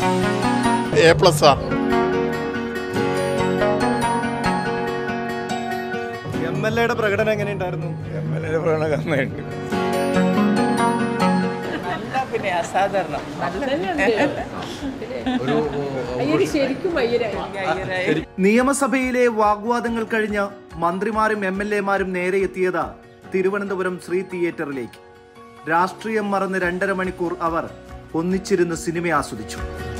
A plus ആണ് M L എയുടെ പ്രകടനം എങ്ങനെയുണ്ടായിരുന്നു എം എൽ എ പ്രകടനം നന്നായിട്ടുണ്ട് പിന്നെ അസാധാരണം അയ്യര് ശരിക്കും അയ്യരായി നിയമസഭയിലെ വാഗ്വാദങ്ങൾ കഴിഞ്ഞ് മന്ത്രിമാരും എം എൽ എമാരും നേരെ എത്തിയത് തിരുവനന്തപുരം ശ്രീ തിയേറ്ററിലേക്ക് രാഷ്ട്രീയം മറന്ന് രണ്ടര മണിക്കൂർ അവർ ഒന്നിച്ചിരുന്ന് സിനിമ ആസ്വദിച്ചു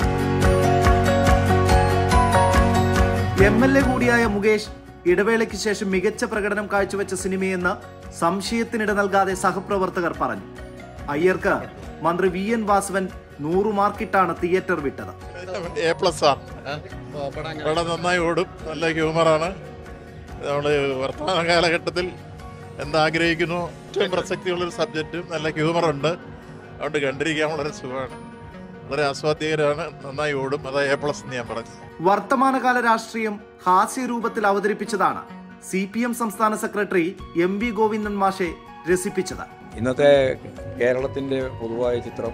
എം എൽ എ കൂടിയായ മുകേഷ് ഇടവേളയ്ക്ക് ശേഷം മികച്ച പ്രകടനം കാഴ്ചവെച്ച സിനിമയെന്ന് സംശയത്തിനിട നൽകാതെ സഹപ്രവർത്തകർ പറഞ്ഞു അയ്യർക്ക് മന്ത്രി വി എൻ വാസവൻ നൂറു മാർക്കിട്ടാണ് തിയേറ്റർ വിട്ടത് എ പ്ലസ് ആണ് പടം നന്നായി ഓടും നല്ല ഹ്യൂമറാണ് നമ്മൾ വർത്തമാന കാലഘട്ടത്തിൽ എന്താഗ്രഹിക്കുന്നു ഏറ്റവും പ്രസക്തിയുള്ളൊരു സബ്ജക്റ്റും നല്ല ഹ്യൂമറുണ്ട് അതുകൊണ്ട് കണ്ടിരിക്കാൻ വളരെ സുഖമാണ് വളരെ ആസ്വാദ്യകരമാണ് നന്നായി ഓടും അതാ എ പ്ലസ് എന്ന് ഞാൻ പറഞ്ഞു വർത്തമാനകാല രാഷ്ട്രീയം ഹാസ്യരൂപത്തിൽ അവതരിപ്പിച്ചതാണ് സി പി എം സംസ്ഥാന സെക്രട്ടറി എം വി ഗോവിന്ദൻ മാഷെ രസിപ്പിച്ചത് ഇന്നത്തെ കേരളത്തിൻ്റെ പൊതുവായ ചിത്രം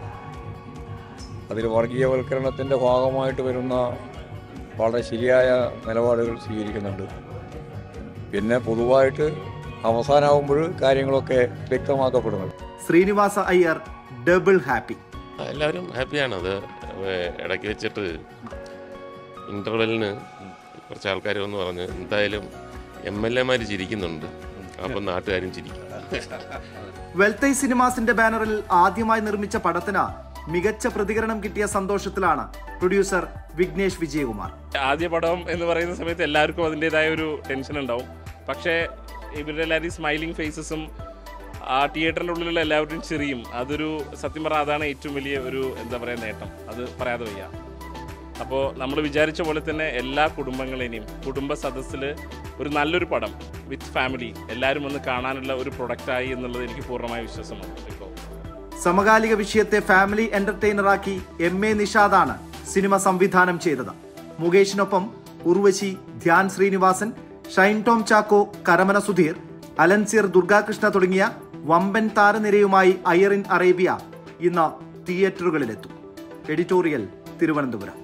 അതിൽ വർഗീയവൽക്കരണത്തിൻ്റെ ഭാഗമായിട്ട് വരുന്ന വളരെ ശരിയായ നിലപാടുകൾ സ്വീകരിക്കുന്നുണ്ട് പിന്നെ പൊതുവായിട്ട് അവസാനമാകുമ്പോൾ കാര്യങ്ങളൊക്കെ വ്യക്തമാക്കപ്പെടുന്നുണ്ട് ശ്രീനിവാസ അയ്യർ ഡബിൾ ഹാപ്പി എല്ലാവരും ഹാപ്പിയാണ് അത് ഇടയ്ക്ക് വെച്ചിട്ട് ഇൻ്റർവെല്ലിന് കുറച്ച് ആൾക്കാർ വന്ന് പറഞ്ഞ് എന്തായാലും എം എൽ എമാർ ചിരിക്കുന്നുണ്ട് അപ്പം നാട്ടുകാരും ചിരിക്കും വെൽത്തൈ സിനിമാസിന്റെ ബാനറിൽ ആദ്യമായി നിർമ്മിച്ച പടത്തിന് മികച്ച പ്രതികരണം കിട്ടിയ സന്തോഷത്തിലാണ് പ്രൊഡ്യൂസർ വിഘ്നേഷ് വിജയകുമാർ ആദ്യ പടം എന്ന് പറയുന്ന സമയത്ത് എല്ലാവർക്കും അതിൻ്റെതായ ഒരു ടെൻഷൻ ഉണ്ടാവും പക്ഷേ ഇവരുടെ എല്ലാവരും സ്മൈലിംഗ് ഫേസസും ആ തിയേറ്ററിൻ്റെ ഉള്ളിലുള്ള എല്ലാവരുടെയും ചിരിയും അതൊരു സത്യം പറഞ്ഞാൽ അതാണ് ഏറ്റവും വലിയ ഒരു എന്താ പറയുക നേട്ടം അത് പറയാതെ വയ്യ അപ്പോൾ നമ്മൾ വിചാരിച്ച പോലെ തന്നെ എല്ലാ കുടുംബങ്ങളെയും കുടുംബ സദസ്സിൽ ഒരു നല്ലൊരു പടം വിത്ത് ഫാമിലി എല്ലാവരും ഒന്ന് കാണാനുള്ള ഒരു പ്രൊഡക്റ്റായി എന്നുള്ളത് എനിക്ക് പൂർണ്ണമായ വിശ്വാസമാണ് ഇപ്പോൾ സമകാലിക വിഷയത്തെ ഫാമിലി എന്റർടൈനറാക്കി എം എ നിഷാദാണ് സിനിമ സംവിധാനം ചെയ്തത് മുകേഷിനൊപ്പം ഉർവശി ധ്യാൻ ശ്രീനിവാസൻ ഷൈൻ ടോം ചാക്കോ കരമന സുധീർ അലൻസിയർ ദുർഗാകൃഷ്ണ തുടങ്ങിയ വമ്പൻ താരനിരയുമായി അയറിൻ അറേബ്യ ഇന്ന് തിയേറ്ററുകളിലെത്തും എഡിറ്റോറിയൽ തിരുവനന്തപുരം